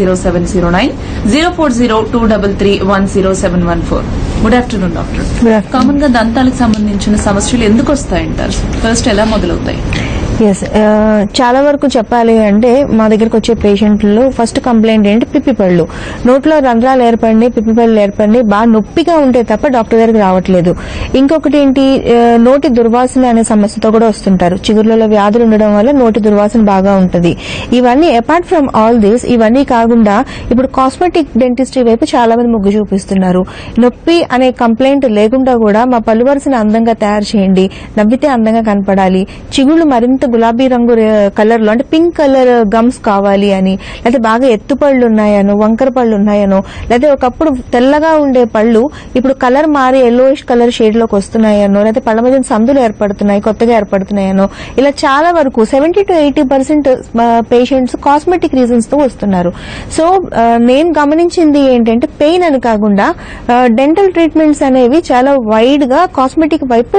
Zero seven zero nine zero four zero two double three one zero seven one four good afternoon doctor Good afternoon. Common గా దంతాలకు సంబంధించిన సమస్యలు ఎందుకు వస్తాయంటారు first ఎలా మొదలవుతాయి yes చాలా వరకు చెప్పాలి అంటే మా దగ్గరకు వచ్చే పేషెంట్లు ఫస్ట్ కంప్లైంట్ ఏంటి పిప్పి పళ్ళు నోట్లో రంధ్రాలు ఏర్పడి పిప్పి పళ్ళు ఏర్పడి బాగా నొప్పిగా ఉంటే తప్ప డాక్టర్ దగ్గరికి రావట్లేదు ఇంకొకటి ఏంటి ఆ, నోటి దుర్వాసన అనే సమస్యతో కూడా వస్తుంటారు చిగుర్లలో వ్యాధులు ఉండడం వల్ల నోటి దుర్వాసన బాగా ఉంటుంది ఇవన్నీ అపార్ట్ ఫ్రమ్ ఆల్ దిస్ ఇవన్నీ కాకుండా ఇప్పుడు కాస్మెటిక్ డెంటిస్ట్రీ వైపు చాలా మంది మొగ్గు చూపిస్తున్నారు నొప్పి అనే కంప్లైంట్ లేకుండా కూడా మా పళ్ళు వరుసను అందంగా తయారు చేయండి నవ్వితే అందంగా కనపడాలి చిగుళ్ళు మరింత గులాబీ రంగు కలర్ లో అంటే పింక్ కలర్ గమ్స్ కావాలి అని లేకపోతే బాగా ఎత్తు పళ్ళు ఉన్నాయనో వంకర పళ్ళు ఉన్నాయనో లేకపోతే ఒకప్పుడు తెల్లగా ఉండే పళ్ళు ఇప్పుడు కలర్ మారి ఎల్లోయిష్ కలర్ షేడ్ లోకి వస్తున్నాయనో లేకపోతే పళ్ళ మధ్య సందులు ఏర్పడుతున్నాయి కొత్తగా ఏర్పడుతున్నాయనో ఇలా చాలా వరకు seventy to eighty percent patients cosmetic reasons తో వస్తున్నారు సో ఆ, నేను గమనించింది ఏంటంటే పెయిన్ అని కాకుండా డెంటల్ ట్రీట్మెంట్స్ అనేవి చాలా వైడ్ గా కాస్మెటిక్ వైపు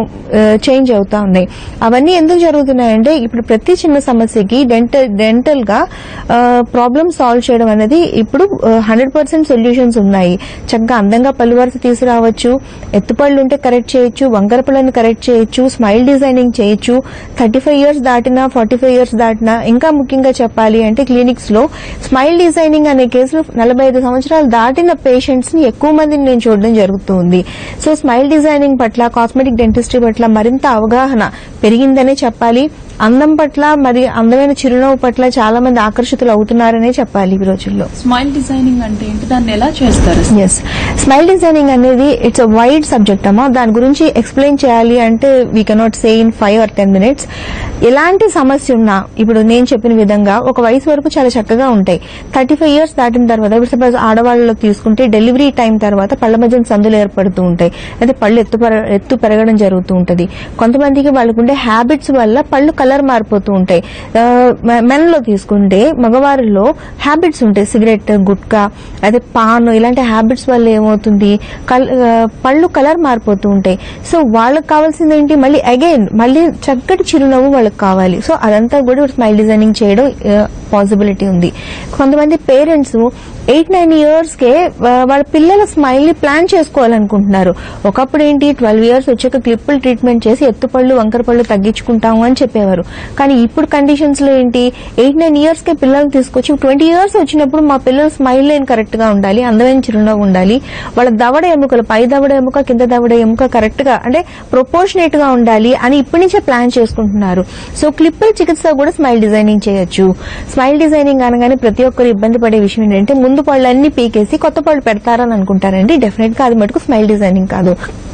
చేంజ్ అవుతా ఉన్నాయి అవన్నీ ఎందుకు జరుగుతున్నాయంటే ఇప్పుడు ప్రతి చిన్న సమస్యకి డెంటల్ డెంటల్ గా ప్రాబ్లమ్ సాల్వ్ చేయడం అనేది ఇప్పుడు హండ్రెడ్ పర్సెంట్ సొల్యూషన్స్ ఉన్నాయి చక్కగా అందంగా పళ్ళు వరుస తీసుకురావచ్చు ఎత్తుపళ్ళు ఉంటే కరెక్ట్ చేయొచ్చు వంకర పళ్ళని కరెక్ట్ చేయొచ్చు స్మైల్ డిజైనింగ్ చేయొచ్చు థర్టీ ఫైవ్ ఇయర్స్ దాటినా ఫార్టీ ఫైవ్ ఇయర్స్ దాటినా ఇంకా ముఖ్యంగా చెప్పాలి అంటే క్లినిక్స్ లో స్మైల్ డిజైనింగ్ అనే కేసులు నలభై ఐదు సంవత్సరాలు దాటిన పేషెంట్స్ ని ఎక్కువ మందిని నేను చూడడం జరుగుతుంది సో స్మైల్ డిజైనింగ్ పట్ల కాస్మెటిక్ డెంటిస్ట్రీ పట్ల మరింత అవగాహన పెరిగిందనే చెప్పాలి అందం పట్ల మరి అందమైన చిరునవ్వు పట్ల చాలా మంది ఆకర్షితులు అవుతున్నారనే చెప్పాలి ఈ రోజుల్లో స్మైల్ డిజైనింగ్ అంటే ఏంటి దాన్ని ఎలా చేస్తారు ఎస్ స్మైల్ డిజైనింగ్ అనేది ఇట్స్ అ వైడ్ సబ్జెక్ట్ అమ్మా దాని గురించి ఎక్స్ప్లెయిన్ చేయాలి అంటే we cannot say in five or ten minutes ఎలాంటి సమస్య ఉన్నా ఇప్పుడు నేను చెప్పిన విధంగా ఒక వయసు వరకు చాలా చక్కగా ఉంటాయి థర్టీ ఫైవ్ ఇయర్స్ దాటిన తర్వాత ఇప్పుడు సపోజ్ ఆడవాళ్ళలో తీసుకుంటే డెలివరీ టైం తర్వాత పళ్ళ మధ్య సందులు ఏర్పడుతూ ఉంటాయి అయితే పళ్ళు ఎత్తు పెర- ఎత్తు పెరగడం జరుగుతూ ఉంటుంది కొంతమందికి వాళ్ళకుండే హ్యాబిట్స్ వల్ల పళ్ళు కలర్ మారిపోతూ ఉంటాయి ఆ, మె- మెన్లో తీసుకుంటే మగవారిలో హ్యాబిట్స్ ఉంటాయి సిగరెట్ గుట్కా అదే పాన్ ఇలాంటి హ్యాబిట్స్ వల్ల ఏమవుతుంది కల్- ఆ, పళ్ళు కలర్ మారిపోతూ ఉంటాయి సో వాళ్ళకి కావాల్సింది ఏంటి మళ్ళీ అగైన్ మళ్ళీ చక్కటి చిరునవ్వు వాళ్ళకి కావాలి సో అదంతా కూడా స్మైల్ డిజైనింగ్ చేయడం పాసిబిలిటీ ఉంది కొంతమంది పేరెంట్స్ ఎయిట్ నైన్ ఇయర్స్ కే ఆ, వాళ్ళ పిల్లల స్మైల్ ని ప్లాన్ చేసుకోవాలనుకుంటున్నారు ఒకప్పుడు ఏంటి ట్వెల్వ్ ఇయర్స్ వచ్చాక క్లిప్పులు ట్రీట్మెంట్ చేసి ఎత్తుపళ్ళు వంకర పళ్ళు తగ్గించుకుంటాము అని చెప్పేవారు కానీ ఇప్పుడు కండిషన్స్ లో ఏంటి ఎయిట్ నైన్ ఇయర్స్ కే పిల్లల్ని తీసుకొచ్చి ట్వంటీ ఇయర్స్ వచ్చినప్పుడు మా పిల్లల స్మైల్ లైన్ కరెక్ట్ గా ఉండాలి అందమైన చిరునవ్వు ఉండాలి వాళ్ళ దవడ ఎముకలు పై దవడ ఎముక కింద దవడ ఎముక కరెక్ట్ గా అంటే ప్రొపోర్షనేట్ గా ఉండాలి అని ఇప్పటి నుంచే ప్లాన్ చేసుకుంటున్నారు సో క్లిప్పుల చికిత్స కూడా స్మైల్ డిజైనింగ్ చేయొచ్చు స్మైల్ డిజైనింగ్ అనగానే ప్రతి ఒక్కరు ఇబ్బంది పడే విషయం ఏంటంటే ముందు పళ్ళన్నీ పీకేసి కొత్త పళ్ళు పెడతారని అనుకుంటారండి డెఫినెట్ గా అది మటుకు స్మైల్ డిజైనింగ్ కాదు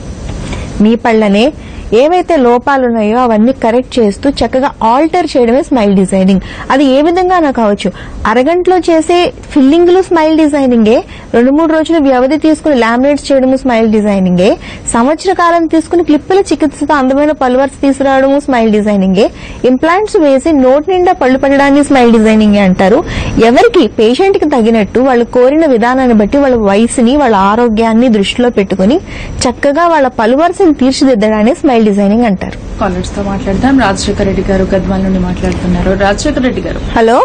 మీ పళ్ళనే ఏవైతే లోపాలు ఉన్నాయో అవన్నీ కరెక్ట్ చేస్తూ చక్కగా ఆల్టర్ చేయడమే స్మైల్ డిజైనింగ్ అది ఏ విధంగా నాకు కావచ్చు అరగంటలో చేసే ఫిల్లింగ్ లో స్మైల్ డిజైనింగే రెండు మూడు రోజులు వ్యవధి తీసుకుని లామినేట్స్ చేయడము స్మైల్ డిజైనింగే సంవత్సర కాలం తీసుకుని క్లిప్పుల చికిత్సతో అందమైన పలువర్స్ తీసుకురావడము స్మైల్ డిజైనింగే ఇంప్లాంట్స్ వేసి నోటి నిండా పళ్ళు పెట్టడాన్ని స్మైల్ డిజైనింగ్ అంటారు ఎవరికి పేషెంట్ కి తగినట్టు వాళ్ళు కోరిన విధానాన్ని బట్టి వాళ్ళ వయసుని వాళ్ళ ఆరోగ్యాన్ని దృష్టిలో పెట్టుకుని చక్కగా వాళ్ళ పలువరుసని తీర్చిదిద్దడాన్ని స్మైల్ డిజైనింగ్ అంటారు కాలర్స్ తో మాట్లాడదాం రాజశేఖర రెడ్డి గారు గద్వాల నుండి మాట్లాడుతున్నారు రాజశేఖర రెడ్డి గారు హలో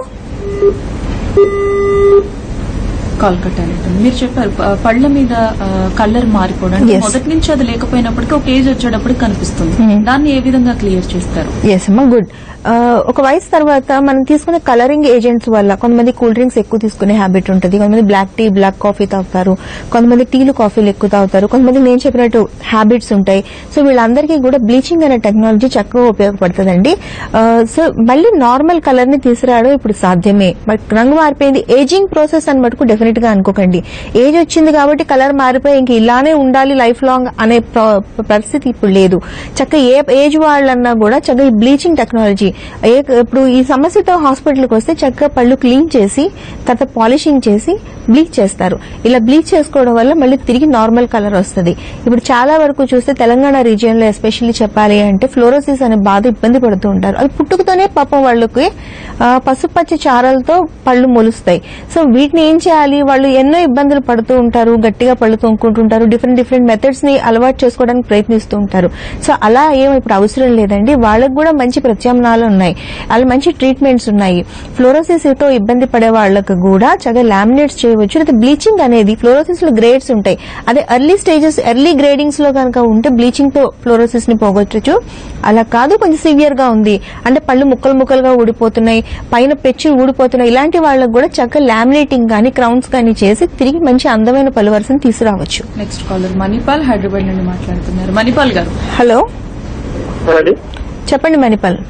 కాల్ కట్టాలంటుంది మీరు చెప్పారు ప- పళ్ళ మీద కలర్ మారిపోవడం అంటే Yes. మొదటి నుంచి అది లేకపోయినప్పటికీ ఒక ఏజ్ వచ్చేటప్పుడు కనిపిస్తుంది Hmm. దాన్ని ఏ విధంగా క్లియర్ చేస్తారు ఎస్ అమ్మా గుడ్ ఒక వయసు తర్వాత మనం తీసుకునే కలరింగ్ ఏజెంట్స్ వల్ల కొంతమంది కూల్ డ్రింక్స్ ఎక్కువ తీసుకునే హ్యాబిట్ ఉంటుంది కొంతమంది బ్లాక్ టీ బ్లాక్ కాఫీ తాగుతారు కొంతమంది టీలు కాఫీలు ఎక్కువ తాగుతారు కొంతమంది నేను చెప్పినట్టు హ్యాబిట్స్ ఉంటాయి సో వీళ్ళందరికీ కూడా బ్లీచింగ్ అనే టెక్నాలజీ చక్కగా ఉపయోగపడుతుందండి సో మళ్ళీ నార్మల్ కలర్ ని తీసుకురావడం ఇప్పుడు సాధ్యమే మరి రంగు మారిపోయింది ఏజింగ్ ప్రాసెస్ అని మటుకు డెఫినెట్ గా అనుకోకండి ఏజ్ వచ్చింది కాబట్టి కలర్ మారిపోయి ఇంక ఇలానే ఉండాలి లైఫ్ లాంగ్ అనే ప్ర- పరిస్థితి ఇప్పుడు లేదు చక్కగా ఏ ఏజ్ వాళ్ళన్నా కూడా చక్కగా ఈ బ్లీచింగ్ టెక్నాలజీ ఏ ఇప్పుడు ఈ సమస్యతో హాస్పిటల్కి వస్తే చక్కగా పళ్ళు క్లీన్ చేసి తర్వాత పాలిషింగ్ చేసి బ్లీచ్ చేస్తారు ఇలా బ్లీచ్ చేసుకోవడం వల్ల మళ్ళీ తిరిగి నార్మల్ కలర్ వస్తుంది ఇప్పుడు చాలా వరకు చూస్తే తెలంగాణ రీజియన్ లో ఎస్పెషల్లీ చెప్పాలి అంటే ఫ్లోరోసిస్ అనే బాధ ఇబ్బంది పడుతూ ఉంటారు అది పుట్టుకతోనే పాపం వాళ్ళకి ఆ, పసుపచ్చ చారలతో పళ్ళు మొలుస్తాయి సో వీటిని ఏం చేయాలి వాళ్ళు ఎన్నో ఇబ్బందులు పడుతూ ఉంటారు గట్టిగా పళ్ళు తొంకుంటుంటారు డిఫరెంట్ డిఫరెంట్ మెథడ్స్ ని అలవాటు చేసుకోవడానికి ప్రయత్నిస్తూ ఉంటారు సో అలా ఏం ఇప్పుడు అవసరం లేదండి వాళ్ళకి కూడా మంచి ప్రత్యామ్నాయాలు చాలా ఉన్నాయి అలా మంచి ట్రీట్మెంట్స్ ఉన్నాయి ఫ్లోరోసిస్ తో ఇబ్బంది పడే వాళ్ళకు కూడా చక్కగా లామినేట్స్ చేయవచ్చు లేదా బ్లీచింగ్ అనేది ఫ్లోరోసిస్ లో గ్రేడ్స్ ఉంటాయి అదే ఎర్లీ స్టేజెస్ ఎర్లీ గ్రేడింగ్స్ లో కనుక ఉంటే బ్లీచింగ్ తో ఫ్లోరోసిస్ ని పోగొట్టచ్చు అలా కాదు కొంచెం సివియర్ గా ఉంది అంటే పళ్ళు ముక్కలు ముక్కలుగా ఊడిపోతున్నాయి పైన పెచ్చులు ఊడిపోతున్నాయి ఇలాంటి వాళ్ళకు కూడా చక్కగా లామినేటింగ్ కానీ క్రౌన్స్ కానీ చేసి తిరిగి మంచి అందమైన పలు వరుసను తీసుకురావచ్చు నెక్స్ట్ కాలర్ మణిపాల్ హైదరాబాద్ నుండి మాట్లాడుతున్నారు మణిపాల్ గారు హలో అండి చెప్పండి Manipal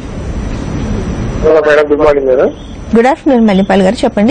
madam good morning madam good afternoon Manipal గారు చెప్పండి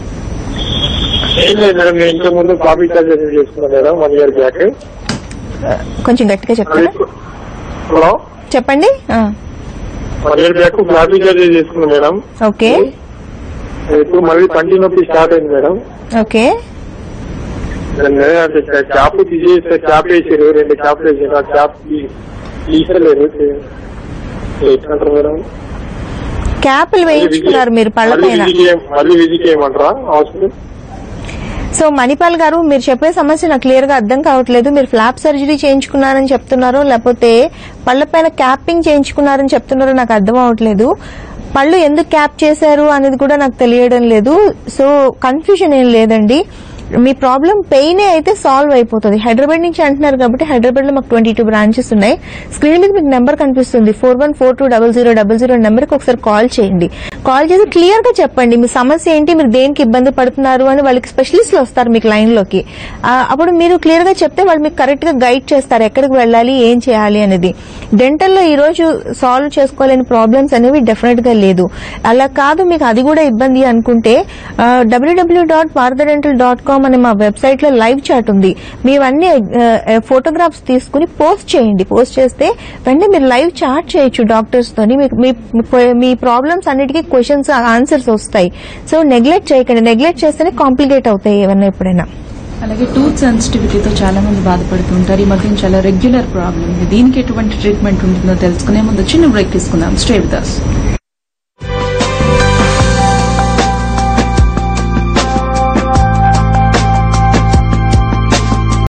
ఏం లేదు మేడం నేను ఇంతకు ముందు కాపీ చార్జెస్ చేసుకున్నాను మేడం వన్ ఇయర్ బ్యాక్ ఆ, కొంచెం గట్టిగా చెప్తారా హలో చెప్పండి ఆ, one year back copy charges చేసుకున్నాను మేడం ఓకే ఇప్పుడు మళ్ళీ కంటి నొప్పి స్టార్ట్ అయింది మేడం ఓకే దాన్ని అంటే క్యాప్ తీసేస్తే క్యాప్ వేసారు రెండు క్యాప్ వేసారు ఆ క్యాప్ తీసలేరు ఎట్లంటారు మేడం క్యాప్లు వేయించుకున్నారు మీరు పళ్ళ మళ్ళీ పైన విజిట్ చేయ- మళ్ళీ విజిట్ చేయమంటారా హాస్పిటల్ సో మణిపాల్ గారు మీరు చెప్పే సమస్య నాకు క్లియర్ గా అర్థం కావట్లేదు మీరు ఫ్లాప్ సర్జరీ చేయించుకున్నారని చెప్తున్నారో లేకపోతే పళ్ళ పైన క్యాపింగ్ చేయించుకున్నారని చెప్తున్నారో నాకు అర్థం అవట్లేదు పళ్ళు ఎందుకు క్యాప్ చేశారు అనేది కూడా నాకు తెలియడం లేదు సో కన్ఫ్యూజన్ ఏం లేదండి మీ ప్రాబ్లం పెయినే అయితే సాల్వ్ అయిపోతుంది హైదరాబాద్ నుంచి అంటున్నారు కాబట్టి హైదరాబాద్ లో మాకు ట్వంటీ టూ బ్రాంచెస్ ఉన్నాయి స్క్రీన్ మీద మీకు నెంబర్ కనిపిస్తుంది four one four two double zero double zero నెంబర్కి ఒకసారి కాల్ చేయండి కాల్ చేసి క్లియర్ గా చెప్పండి మీ సమస్య ఏంటి మీరు దేనికి ఇబ్బంది పడుతున్నారు అని వాళ్ళకి స్పెషలిస్టులు వస్తారు మీకు లైన్ లోకి ఆ, అప్పుడు మీరు క్లియర్ గా చెప్తే వాళ్ళు మీకు కరెక్ట్ గా గైడ్ చేస్తారు ఎక్కడికి వెళ్ళాలి ఏం చేయాలి అనేది డెంటల్ లో ఈ రోజు సాల్వ్ చేసుకోలేని ప్రాబ్లమ్స్ అనేవి డెఫినెట్ గా లేదు అలా కాదు మీకు అది కూడా ఇబ్బంది అనుకుంటే WWW dot dental dot com అనే మా వెబ్సైట్ లో లైవ్ చాట్ ఉంది మీవన్నీ ఫోటోగ్రాఫ్స్ తీసుకుని పోస్ట్ చేయండి పోస్ట్ చేస్తే వెంటనే మీరు లైవ్ చాట్ చేయొచ్చు డాక్టర్స్ తోని మీకు మీ మీ ప్రాబ్లమ్స్ అన్నిటికీ క్వశ్చన్స్ ఆన్సర్స్ వస్తాయి సో నెగ్లెక్ట్ చేయకండి నెగ్లెక్ట్ చేస్తేనే కాంప్లికేట్ అవుతాయి ఏమన్నా ఎప్పుడైనా అలాగే టూత్ సెన్సిటివిటీతో చాలా మంది బాధపడుతుంటారు ఈ మధ్య చాలా రెగ్యులర్ ప్రాబ్లం ఇది దీనికి ఎటువంటి ట్రీట్మెంట్ ఉంటుందో తెలుసుకునే ముందు చిన్న బ్రేక్ తీసుకుందాం స్టే విత్ us